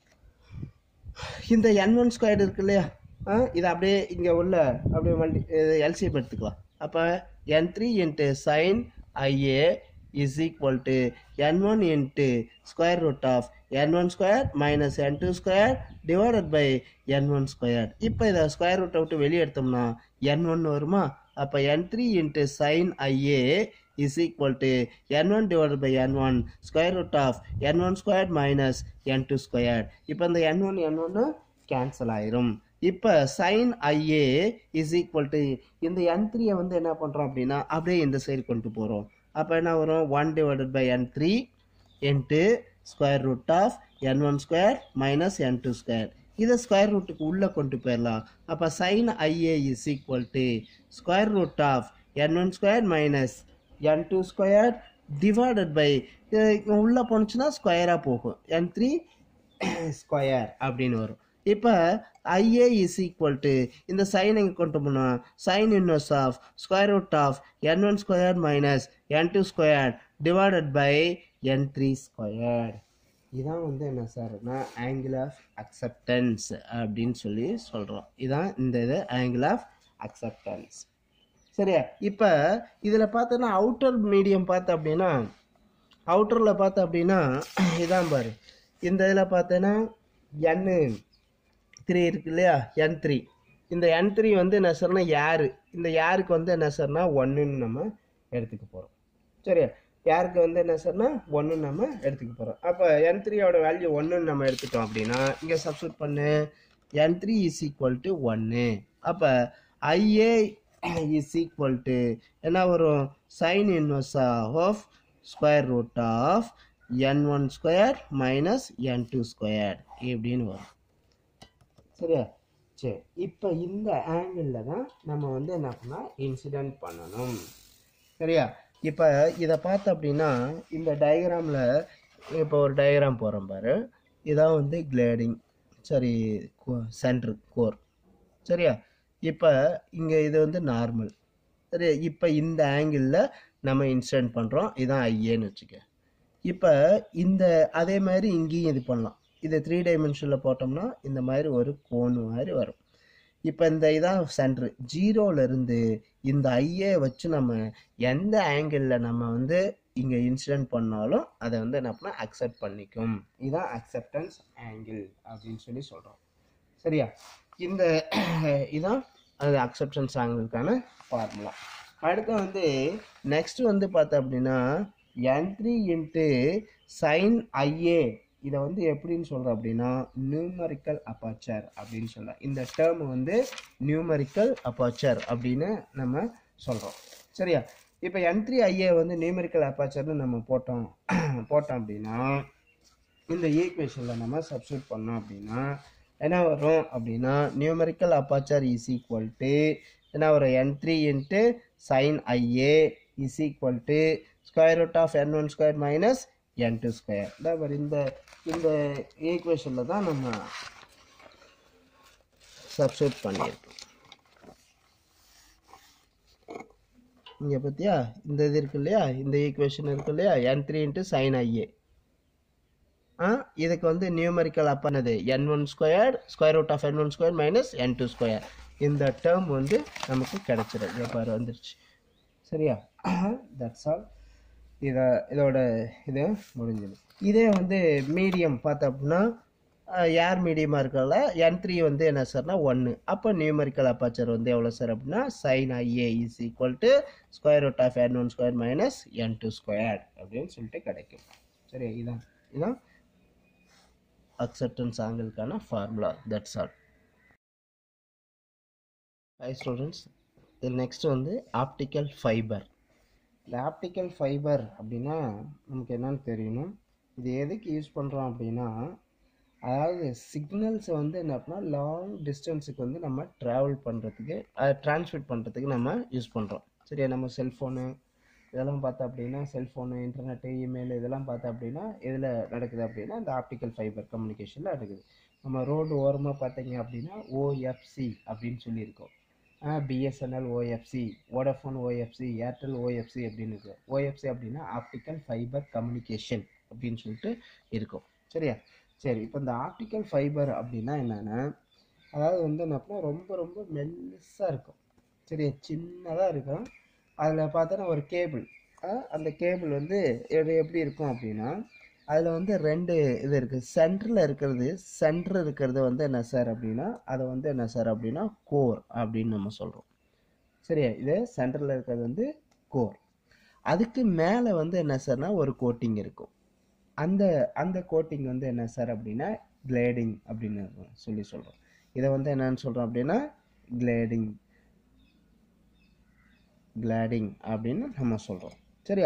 இந்த என் ஒன் ஸ்கொயர் இருக்கு இல்லையா ஆ இதை அப்படியே இங்கே உள்ள அப்படியே மல்டி எல்சிஎம் எடுத்துக்கலாம் அப்போ என் three into sine IA is equal to N one into square root of N one square minus N two square divided by N one square இப்போ இதை ஸ்கொயர் ரூட்டை விட்டு வெளியே எடுத்தோம்னா என் ஒன் வருமா அப்போ என் three into sine I A is equal to n1 divided by n1 square root of n1 squared minus n2 squared இப்போ இந்த n1 n1 கேன்சல் ஆயிரும் இப்போ sin IA is equal to இந்த n3 வந்து என்ன பண்ணுறோம் அப்படின்னா அப்படியே இந்த சைடு கொண்டு போகிறோம் அப்போ என்ன வரும் one divided by N three into square root of N one square minus N two square இதை ஸ்கொயர் ரூட்டுக்கு உள்ளே கொண்டு போயிடலாம் அப்போ sine IA is equal to square root of N one square minus N two square divided by உள்ளே போணுச்சுன்னா ஸ்கொயராக போகும் என் த்ரீ ஸ்கொயர் அப்படின்னு வரும் இப்போ ஐஏ இஸ் ஈக்குவல் டு இந்த சைன் எங்கே கொண்டு போனோம் sine inverse of square root of N one square minus N two square divided by N three square இதான் வந்து என்ன சார்னா ஆங்கிள் ஆஃப் அக்செப்டன்ஸ் அப்படின்னு சொல்லி சொல்கிறோம் இதான் இந்த இது ஆங்கிள் ஆஃப் அக்செப்டன்ஸ் சரியா இப்போ இதில் பார்த்தோன்னா அவுட்டர் மீடியம் பார்த்த அப்படின்னா அவுட்டரில் பார்த்த அப்படின்னா இதான் பாரு இந்த இதில் பார்த்தோன்னா என்னு த்ரீ இருக்கு இல்லையா என் த்ரீ இந்த என் த்ரீ வந்து என்ன சார்னா யாரு இந்த யாருக்கு வந்து என்ன சார்னா ஒன்றுன்னு நம்ம எடுத்துக்க போகிறோம் சரியா யாருக்கு வந்து என்ன சார்னா ஒன்றுன்னு நம்ம எடுத்துக்க போகிறோம் அப்போ என் த்ரீயோட வேல்யூ ஒன்றுன்னு நம்ம எடுத்துட்டோம் அப்படின்னா இங்கே சப்ஸ்டியூட் பண்ணு என் த்ரீ இஸ் ஈக்குவல் டு ஒன்று அப்போ ஐஏ இஸ் ஈக்குவல் டு என்ன வரும் sine inverse of square root of N one square minus N two square இப்படின்னு வரும் சரியா சரி இப்போ இந்த ஆங்கிளில் தான் நம்ம வந்து என்ன பண்ணால் இன்சிடென்ட் பண்ணணும் சரியா இப்போ இதை பார்த்த அப்படின்னா இந்த டயக்ராமில் இப்போ ஒரு டயக்ராம் போகிறோம் பாரு இதான் வந்து கிளேடிங் சரி சென்ட்ரு கோர் சரியா இப்போ இங்கே இது வந்து நார்மல் சரி இப்போ இந்த ஆங்கிளில் நம்ம இன்சிடென்ட் பண்ணுறோம் இதான் ஐஏன்னு வச்சுக்க இப்போ இந்த அதே மாதிரி இங்கேயும் இது பண்ணலாம் இதை த்ரீ டைமென்ஷனில் போட்டோம்னா இந்த மாதிரி ஒரு கோன் மாதிரி வரும் இப்போ இந்த இதான் சென்ட்ரு ஜீரோலேருந்து இந்த ஐஏ வச்சு நம்ம எந்த ஆங்கிளில் நம்ம வந்து இங்கே இன்சிடென்ட் பண்ணாலும் அதை வந்து என்ன பண்ணால் அக்செப்ட் பண்ணிக்கும் இதுதான் அக்செப்டன்ஸ் ஆங்கிள் அப்படின்னு சொல்லி சொல்கிறோம் சரியா இந்த இதான் அது அக்செப்டன்ஸ் ஆங்கிளுக்கான ஃபார்முலா அடுத்து வந்து நெக்ஸ்ட் வந்து பார்த்தோம் அப்படின்னா என் த்ரீ இன்ட்டு சைன் ஐஏ இதை வந்து எப்படின்னு சொல்கிறோம் அப்படின்னா நியூமரிக்கல் அப்பாச்சர் அப்படின்னு சொல்லலாம் இந்த டேர்ம் வந்து நியூமரிக்கல் அப்பாச்சர் அப்படின்னு நம்ம சொல்கிறோம் சரியா இப்போ என் த்ரீ ஐஏ வந்து நியூமரிக்கல் அப்பாச்சர்னு நம்ம போட்டோம் போட்டோம் அப்படின்னா இந்த ஈக்குவேஷனில் நம்ம சப்ஸ்டியூட் பண்ணோம் அப்படின்னா என்ன வரும் அப்படின்னா numerical aperture is equal to என்ன வரும் என் three into sine IA is equal to square root of N one square minus N two square இந்த இந்த ஈக்குவேஷனில் தான் நம்ம சப்ஸ்டியூட் பண்ணியிருக்கோம் இங்கே பார்த்தியா இந்த இது இருக்கு இல்லையா இந்த ஈக்குவேஷன் இருக்கு இல்லையா என் த்ரீ இன்ட்டு சைன் ஐஏ ஆ இதுக்கு வந்து நியூமரிக்கல் அப்பனது என் one square square root of N one square minus N two square இந்த டேர்ம் வந்து நமக்கு கிடைச்சிடும் இங்கே பாரு வந்துருச்சு சரியா தட்ஸ் ஆல் இதை இதோட இது முடிஞ்சது இதே வந்து மீடியம் பார்த்தோம் அப்படின்னா ஏர் மீடியமாக இருக்கல என் த்ரீ வந்து என்ன சார்னா ஒன்று அப்போ நியூமரிக்கல் அப்பாச்சர் வந்து எவ்வளோ சார் அப்படின்னா sine IA is equal to square root of N one square minus N two square அப்படின்னு சொல்லிட்டு கிடைக்கும் சரி இதான் இதான் அக்செப்டன்ஸ் ஆங்கிளுக்கான formula that's all hi students இதில் நெக்ஸ்ட் வந்து ஆப்டிக்கல் ஃபைபர் இந்த ஆப்டிக்கல் ஃபைபர் அப்படின்னா நமக்கு என்னன்னு தெரியணும் இது எதுக்கு யூஸ் பண்ணுறோம் அப்படின்னா அதாவது சிக்னல்ஸை வந்து என்ன அப்படின்னா லாங் டிஸ்டன்ஸுக்கு வந்து நம்ம ட்ராவல் பண்ணுறதுக்கு ட்ரான்ஸ்மிட் பண்ணுறதுக்கு நம்ம யூஸ் பண்ணுறோம் சரியா நம்ம செல்ஃபோனு இதெல்லாம் பார்த்தா அப்படின்னா செல்ஃபோனு இன்டர்நெட்டு இமெயில் இதெல்லாம் பார்த்தா அப்படின்னா எதில் நடக்குது அப்படின்னா இந்த ஆப்டிக்கல் ஃபைபர் கம்யூனிகேஷனில் நடக்குது நம்ம ரோடு ஓரமாக பார்த்தீங்க அப்படின்னா ஓஎஃப்சி அப்படின்னு சொல்லியிருக்கோம் BSNL OFC Vodafone OFC Airtel OFC அப்படின்னு இருக்கு ஓஎஃப்சி அப்படின்னா ஆப்டிக்கல் ஃபைபர் கம்யூனிகேஷன் அப்படின்னு சொல்லிட்டு இருக்கும் சரியா சரி இப்போ இந்த ஆப்டிக்கல் ஃபைபர் அப்படின்னா என்னென்னா அதாவது வந்து என்ன அப்படின்னா ரொம்ப ரொம்ப மெல்லிஸாக இருக்கும் சரியா சின்னதாக இருக்கும் அதில் பார்த்தோன்னா ஒரு கேபிள் அந்த கேபிள் வந்து எப்படி எப்படி இருக்கும் அப்படின்னா அதில் வந்து ரெண்டு இது இருக்குது சென்டரில் இருக்கிறது சென்டர் இருக்கிறது வந்து என்ன சார் அப்படின்னா அதை வந்து என்ன சார் அப்படின்னா கோர் அப்படின்னு நம்ம சொல்கிறோம் சரியா இது சென்டரில் இருக்கிறது வந்து கோர் அதுக்கு மேலே வந்து என்ன சார்னா ஒரு கோட்டிங் இருக்கும் அந்த அந்த கோட்டிங் வந்து என்ன சார் அப்படின்னா கிளேடிங் அப்படின்னு சொல்லி சொல்கிறோம் இதை வந்து என்னன்னு சொல்கிறோம் அப்படின்னா கிளேடிங் கிளாடிங் அப்படின்னு நம்ம சொல்கிறோம் சரியா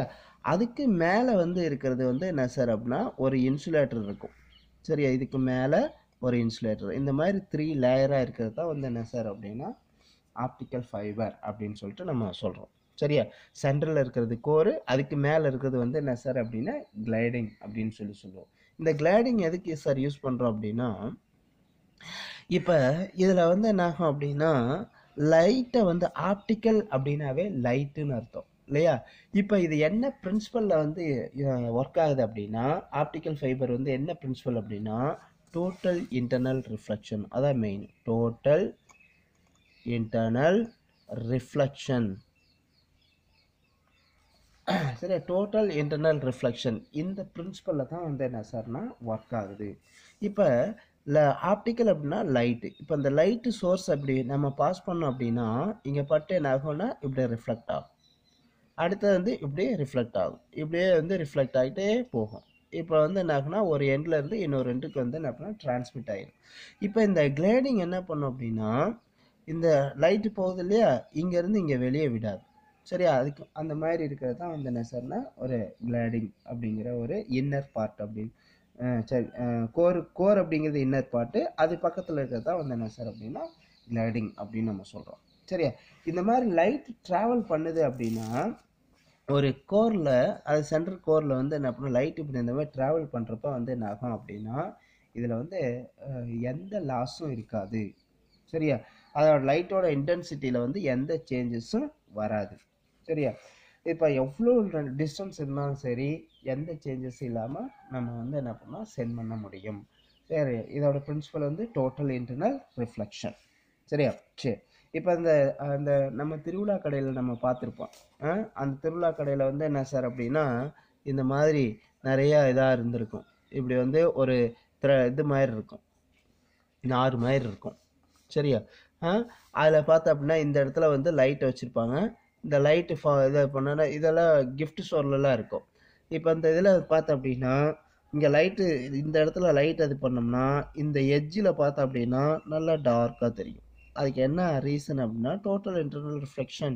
அதுக்கு மேலே வந்து இருக்கிறது வந்து என்ன சார் அப்படின்னா ஒரு இன்சுலேட்டர் இருக்கும் சரியா இதுக்கு மேலே ஒரு இன்சுலேட்டர் இந்த மாதிரி த்ரீ லேயராக இருக்கிறது தான் வந்து என்ன சார் அப்படின்னா ஆப்டிக்கல் ஃபைபர் அப்படின்னு சொல்லிட்டு நம்ம சொல்கிறோம் சரியா சென்டரில் இருக்கிறது கோரு அதுக்கு மேலே இருக்கிறது வந்து என்ன சார் அப்படின்னா கிளைடிங் அப்படின்னு சொல்லி சொல்லுவோம் இந்த கிளைடிங் எதுக்கு சார் யூஸ் பண்ணுறோம் அப்படின்னா இப்போ இதில் வந்து என்ன ஆகும் அப்படின்னா லைட்டை வந்து ஆப்டிக்கல் அப்படின்னாவே லைட்டுன்னு அர்த்தம் இல்லையா இப்போ இது என்ன பிரின்சிபலில் வந்து ஒர்க் ஆகுது அப்படின்னா ஆப்டிக்கல் ஃபைபர் வந்து என்ன பிரின்சிபல் அப்படின்னா டோட்டல் இன்டர்னல் ரிஃப்ளெக்ஷன் அதான் மெயின் டோட்டல் இன்டர்னல் ரிஃப்ளெக்ஷன் சரி டோட்டல் இன்டர்னல் ரிஃப்ளெக்ஷன் இந்த பிரின்சிபலில் தான் வந்து என்ன சார்னா ஒர்க் ஆகுது இப்போ ஆப்டிக்கல் அப்படின்னா லைட்டு இப்போ இந்த லைட்டு சோர்ஸ் அப்படி நம்ம பாஸ் பண்ணோம் அப்படின்னா இங்கே பட்டு என்ன ஆகும்னா இப்படி ரிஃப்ளெக்ட் ஆகும் அடுத்தது வந்து இப்படியே ரிஃப்ளெக்ட் ஆகும் இப்படியே வந்து ரிஃப்ளெக்ட் ஆகிட்டே போகும் இப்போ வந்து என்ன ஆகுனா ஒரு எண்ட்ல இருந்து இன்னொரு எண்டுக்கு வந்து என்ன பண்ணால் டிரான்ஸ்மிட் ஆகிடும் இப்போ இந்த கிளேடிங் என்ன பண்ணும் அப்படின்னா இந்த லைட்டு போகுது இல்லையா இங்கேருந்து இங்கே வெளியே விடாது சரியா அதுக்கு அந்த மாதிரி இருக்கிறது தான் வந்து என்ன சார்னா ஒரு கிளாடிங் அப்படிங்கிற ஒரு இன்னர் பார்ட் அப்படின்னு சரி கோர் கோர் அப்படிங்கிறது இன்னர் பார்ட்டு அது பக்கத்தில் இருக்கிறது தான் வந்து என்ன சார் அப்படின்னா கிளாடிங் அப்படின்னு நம்ம சொல்கிறோம் சரியா இந்த மாதிரி லைட் ட்ராவல் பண்ணுது அப்படின்னா ஒரு கோரில் அது சென்ட்ரல் கோரில் வந்து என்ன பண்ணும் லைட் இப்படி இந்த மாதிரி ட்ராவல் பண்ணுறப்ப வந்து என்ன ஆகும் அப்படின்னா இதில் வந்து எந்த லாஸும் இருக்காது சரியா அதோட லைட்டோட இன்டென்சிட்டியில் வந்து எந்த சேஞ்சஸும் வராது சரியா இப்போ எவ்வளோ டிஸ்டன்ஸ் இருந்தாலும் சரி எந்த சேஞ்சஸும் இல்லாமல் நம்ம வந்து என்ன பண்ணால் சென்ட் பண்ண முடியும் சரி இதோட பிரின்சிபல் வந்து டோட்டல் இன்டர்னல் ரிஃப்ளெக்ஷன் சரியா சரி இப்போ அந்த அந்த நம்ம திருவிழா கடையில் நம்ம பார்த்துருப்போம் அந்த திருவிழா கடையில் வந்து என்ன சார் அப்படின்னா இந்த மாதிரி நிறையா இதாக இருந்திருக்கும் இப்படி வந்து ஒரு திர இது மாதிரி இருக்கும் நாறு மாதிரி இருக்கும் சரியா அதில் பார்த்தோம் அப்படின்னா இந்த இடத்துல வந்து லைட் வச்சுருப்பாங்க இந்த லைட்டு ஃபா இதை பண்ணோன்னா இதெல்லாம் கிஃப்ட் ஸ்டோர்லலாம் இருக்கும் இப்போ இந்த இதில் பார்த்தோம் அப்படின்னா இங்கே லைட்டு இந்த இடத்துல லைட் இது பண்ணோம்னா இந்த எட்ஜில் பார்த்தோம் அப்படின்னா நல்லா டார்க்காக தெரியும் அதுக்கு என்ன ரீசன் அப்படின்னா டோட்டல் இன்டர்னல் ரிஃப்ளெக்ஷன்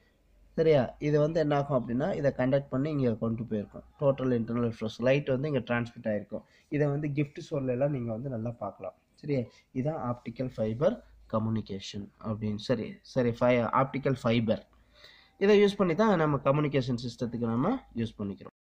சரியா இது வந்து என்ன ஆகும் அப்படின்னா இதை கண்டக்ட் பண்ணி இங்கே கொண்டு போயிருக்கும் டோட்டல் இன்டர்னல் ரிஃப்ளெக்ஷன் லைட் வந்து இங்கே டிரான்ஸ்மிட் ஆகிருக்கும் இதை வந்து கிஃப்ட் ஸ்டோர்லாம் நீங்கள் வந்து நல்லா பார்க்கலாம் சரியா இதுதான் ஆப்டிக்கல் ஃபைபர் கம்யூனிகேஷன் அப்படின்னு சரி சரி ஃபை ஆப்டிக்கல் ஃபைபர் இதை யூஸ் பண்ணி தான் நம்ம கம்யூனிகேஷன் சிஸ்டத்துக்கு நம்ம யூஸ் பண்ணிக்கிறோம்